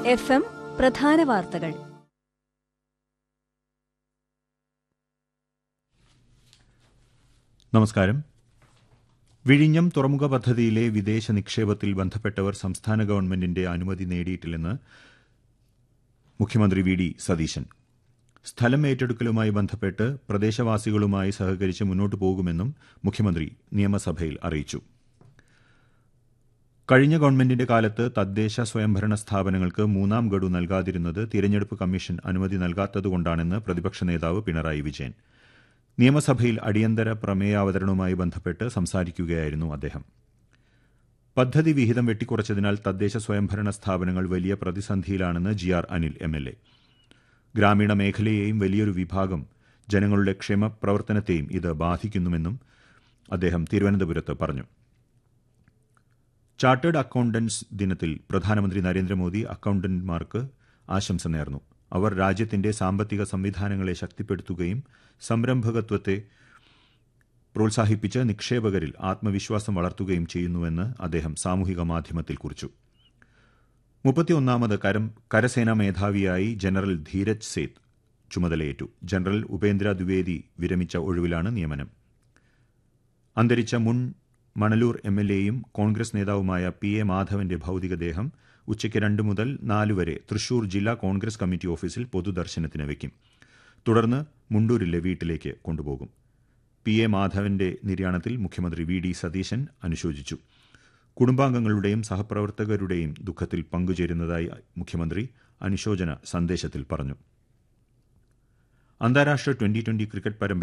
F M പ്രധാന വാർത്തകൾ നമസ്കാരം വിഴിഞ്ഞം തുറമുഖ പദ്ധതിയിലെ വിദേശ നിക്ഷേപത്തിൽ ബന്ധപ്പെട്ടവർ സംസ്ഥാന ഗവൺമെന്റിന്റെ അനുമതി നേടിയിട്ടില്ലെന്ന് മുഖ്യമന്ത്രി വി ഡി സതീശൻ സ്ഥലം ഏറ്റെടുക്കലുമായി ബന്ധപ്പെട്ട് പ്രദേശവാസികളുമായി സഹകരിച്ച് മുന്നോട്ടു പോകുമെന്നും മുഖ്യമന്ത്രി നിയമസഭയിൽ അറിയിച്ചു കഴിഞ്ഞ ഗവൺമെന്റിന്റെ കാലത്ത് തദ്ദേശ സ്വയംഭരണ സ്ഥാപനങ്ങൾക്ക് മൂന്നാം ഗഡു നൽകാതിരുന്നത് തിരഞ്ഞെടുപ്പ് കമ്മീഷൻ അനുമതി നൽകാത്തതുകൊണ്ടാണെന്ന് പ്രതിപക്ഷ നേതാവ് പിണറായി വിജയൻ നിയമസഭയിൽ അടിയന്തര പ്രമേയാവതരണവുമായി ബന്ധപ്പെട്ട് സംസാരിക്കുകയായിരുന്നു അദ്ദേഹം പദ്ധതി വിഹിതം വെട്ടിക്കുറച്ചതിനാൽ തദ്ദേശ സ്വയംഭരണ സ്ഥാപനങ്ങൾ വലിയ പ്രതിസന്ധിയിലാണെന്ന് G R Anil M L A ഗ്രാമീണ മേഖലയെയും വലിയൊരു വിഭാഗം ജനങ്ങളുടെ ക്ഷേമ പ്രവർത്തനത്തെയും ഇത് ബാധിക്കുന്നുവെന്നും അദ്ദേഹം തിരുവനന്തപുരത്ത് പറഞ്ഞു ചാർട്ടേഡ് അക്കൌണ്ടന്റ്സ് ദിനത്തിൽ പ്രധാനമന്ത്രി നരേന്ദ്രമോദി അക്കൌണ്ടന്റ്മാർക്ക് ആശംസ നേർന്നു അവർ രാജ്യത്തിന്റെ സാമ്പത്തിക സംവിധാനങ്ങളെ ശക്തിപ്പെടുത്തുകയും സംരംഭകത്വത്തെ പ്രോത്സാഹിപ്പിച്ച് നിക്ഷേപകരിൽ ആത്മവിശ്വാസം വളർത്തുകയും ചെയ്യുന്നുവെന്ന് അദ്ദേഹം സാമൂഹിക മാധ്യമത്തിൽ കുറിച്ചു മുപ്പത്തിയൊന്നാമത് കരം കരസേനാ മേധാവിയായി ജനറൽ ധീരജ് സേത്ത് ചുമതലയേറ്റു ജനറൽ ഉപേന്ദ്ര ദ്വിവേദി വിരമിച്ച ഒഴിവിലാണ് നിയമനം അന്തരിച്ച മുൻ മണലൂർ എം എൽ എയും കോൺഗ്രസ് നേതാവുമായ പി എ മാധവന്റെ ഭൌതികദേഹം ഉച്ചയ്ക്ക് രണ്ട് മുതൽ നാല് വരെ തൃശൂർ ജില്ലാ കോൺഗ്രസ് കമ്മിറ്റി ഓഫീസിൽ പൊതുദർശനത്തിന് വയ്ക്കും തുടർന്ന് മുണ്ടൂരിലെ വീട്ടിലേക്ക് കൊണ്ടുപോകും പി എ മാധവന്റെ നിര്യാണത്തിൽ മുഖ്യമന്ത്രി വി ഡി സതീശൻ അനുശോചിച്ചു കുടുംബാംഗങ്ങളുടെയും സഹപ്രവർത്തകരുടെയും ദുഃഖത്തിൽ പങ്കുചേരുന്നതായി മുഖ്യമന്ത്രി അനുശോചന സന്ദേശത്തിൽ പറഞ്ഞു അന്താരാഷ്ട്ര ട്വന്റി ട്വന്റി ക്രിക്കറ്റ് പരമ്പര